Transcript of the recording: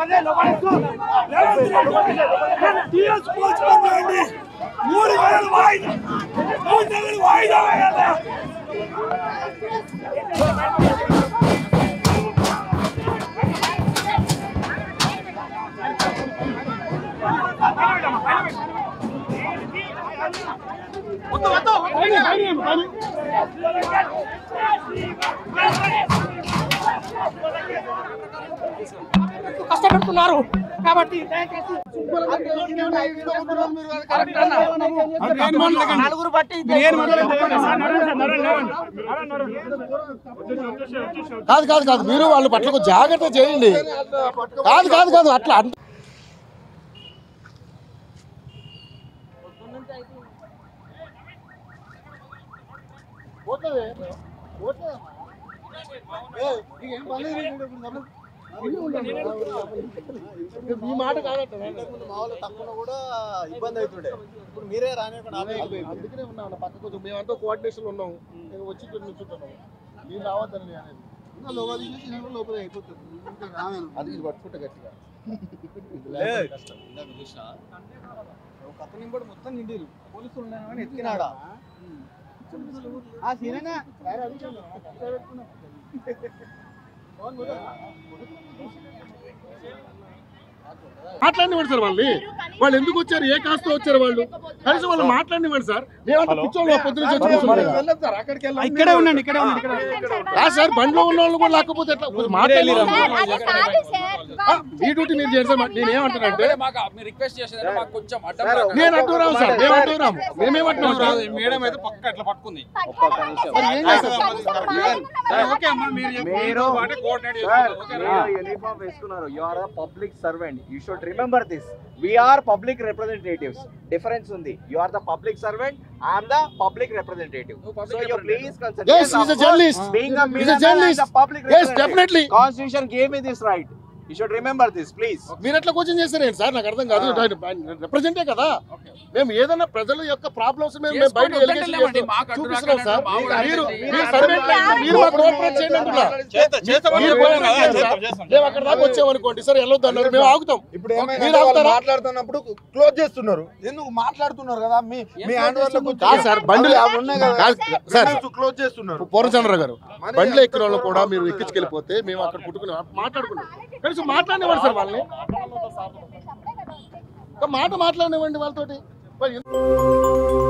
TS postpone చేయండి మూడు నెలలు వాయిదా మూడు నెలలు వాయిదా వేయాలి కష్టపెడుతున్నారు కాబట్టి నలుగురు బట్టి కాదు కాదు కాదు మీరు వాళ్ళ పట్ల కొంచెం జాగ్రత్త చేయండి కాదు కాదు కాదు అట్లా అంట మీ మాట కాదట మామూలు తక్కువ కూడా ఇబ్బంది అవుతుండే ఇప్పుడు మీరే రానివ్వకుండా ఆపే అందుకనే ఉన్నాను పక్క కొంచెం మేమంతా కోఆర్డినేషన్ ఉన్నాం నేను వచ్చి ఇక్కడ నుంచుంటున్నాం మీరు రావద్దని నేను అనేది. లోపల తీసేసి లోపల అయిపోతుంది ఇంకా రామాను అది ఇది పట్టుకుంటే గట్టిగా కష్టం ఇందాక చూసిన ఒక అతని కూడా మొత్తం నిండిరు పోలీసులు ఉన్నాను కానీ ఎత్తినాడా ఆ సీనేనా మాట్లాడినవాడు సార్ వాళ్ళని వాళ్ళు ఎందుకు వచ్చారు ఏ కాస్తో వచ్చారు వాళ్ళు కనీసం వాళ్ళు మాట్లాడినవాడు సార్ మేమంతా పిచ్చోళ్ళు పొద్దున వెళ్ళదు సార్ అక్కడికి వెళ్ళాలి ఇక్కడే ఉండండి ఇక్కడే ఉండండి ఇక్కడ కాదు సార్ బండిలో ఉన్న వాళ్ళు కూడా లేకపోతే ఎట్లా మాట్లాడి సార్ అది కాదు సార్ మీ డ్యూటీ మీరు చేయండి సార్ నేను ఏమంటానంటే మాకు మీరు రిక్వెస్ట్ చేసేదంటే మాకు కొంచెం అడ్డం రాకండి. నేను అంటున్నాం సార్ మేము అంటున్నాం మేమేమంటున్నాం సార్ మేడం అయితే పక్క ఇట్లా పట్టుకుంది మరి ఏం చేస్తారు ఓకే అమ్మా మీరు చెప్పి మీరు వాటే కోఆర్డినేట్ సార్ చేసుకోండి. ఓకేనా? మీరు యూనిఫామ్ వేసుకున్నారు you are a public servant you should remember this we are public representatives difference ఉంది you are the public servant I'm the public representative నువ్వు public so you please Yes, he's a journalist. being a He's a millionaire journalist. and a public Yes, representative. definitely. Constitution gave me this right. You should remember this, please. మీరు ఎట్లా question చేస్తారేంటి sir నాకు అర్థం కాదు రిప్రజెంటే కదా మేము ఏదైనా ప్రజల యొక్క ప్రాబ్లమ్స్ మేము మేము బయట చేసుకోండి, ఎలిగేషన్ వద్దంటలేమండి. మాకు అడ్డు చూపిస్తున్నాం సార్ రాకండి, మాకు మీరు అడ్డు మీరు రాకండి. సర్వెంట్ మీరు మాకు కోఆపరేట్ చేయండి అంటున్నా చేస్తా- చేస్తామని మీరు చెప్పాను కదా, కోఆపరేట్ చేస్తాం, చేయండి చేస్తాం. సార్. మేము అక్కడ దాకా వచ్చామనుకోండి సార్ వెళ్ళొద్దు అన్నారు మేము ఆగుతాం ఇప్పుడు ఏమైనా మీరు వాళ్ళు ఆగుతారా? మాట్లాడుతున్నప్పుడు క్లోజ్ చేస్తున్నారు ఎందుకు మాట్లాడుతున్నారు కదా మీ మీ హ్యాండ్ వర్క్ కాదు సార్ బండిలో ఉన్నాయి కదా కాదు సార్ క్లోజ్ చేస్తున్నారు పూర్ణచంద్ర గారు బండిలో ఎక్కిన వాళ్ళు కూడా మీరు ఎక్కించుకెళ్ళిపోతే మేము అక్కడ పుట్టుకుని మాట్లాడుకున్నాం కనీసం మాట్లాడినవాడు సార్ వాళ్ళని ఒక మాట మాట్లాడినవ్వండి వాళ్ళతోటి మరి